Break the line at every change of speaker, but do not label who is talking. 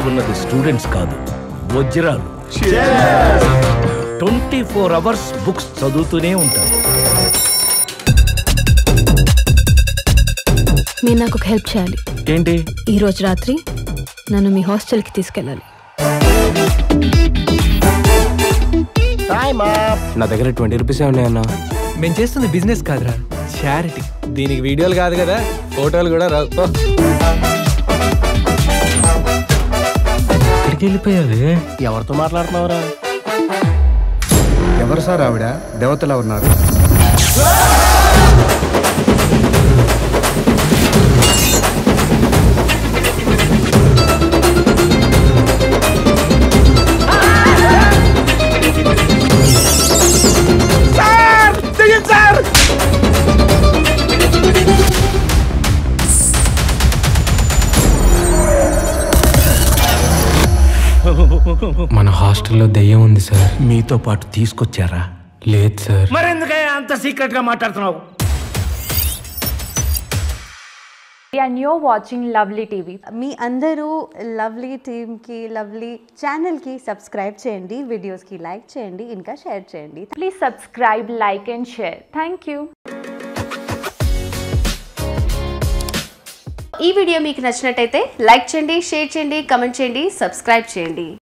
ఉన్నది స్టూడెంట్స్ కాదు వజ్రాలు ట్వంటీ ఫోర్ అవర్స్ బుక్స్ చదువుతూనే ఉంటారు
మీరు నాకు ఒక హెల్ప్ చేయాలి
ఏంటి
ఈ రోజు రాత్రి నన్ను మీ హాస్టల్కి తీసుకెళ్ళాలి
నా దగ్గర ట్వంటీ రూపీస్ ఉన్నాయన్నా
మేము చేస్తుంది బిజినెస్ కాదురా చారిటీ దీనికి వీడియోలు కాదు కదా ఫోటోలు కూడా రావు పో.
ఎక్కడికి వెళ్ళిపోయావి
ఎవరితో మాట్లాడుతున్నావురా
ఎవరు సార్ ఆవిడ దేవతలా ఉన్నారు
మన హాస్టల్లో దెయ్యం ఉంది సార్
మీతో పాటు తీసుకొచ్చారా
లేదు సార్
మరెందుకయ్యా అంత సీక్రెట్ గా మాట్లాడుతున్నావు
and you're watching Lovely TV.
మీ అందరూ లవ్లీ టీమ్కి లవ్లీ ఛానల్కి సబ్స్క్రైబ్ చేయండి వీడియోస్కి లైక్ చేయండి ఇంకా షేర్ చేయండి
Please subscribe, like, and share. Thank you.
ఈ వీడియో మీకు నచ్చినట్టయితే లైక్ చేయండి షేర్ చేయండి కమెంట్ చేయండి సబ్స్క్రైబ్ చేయండి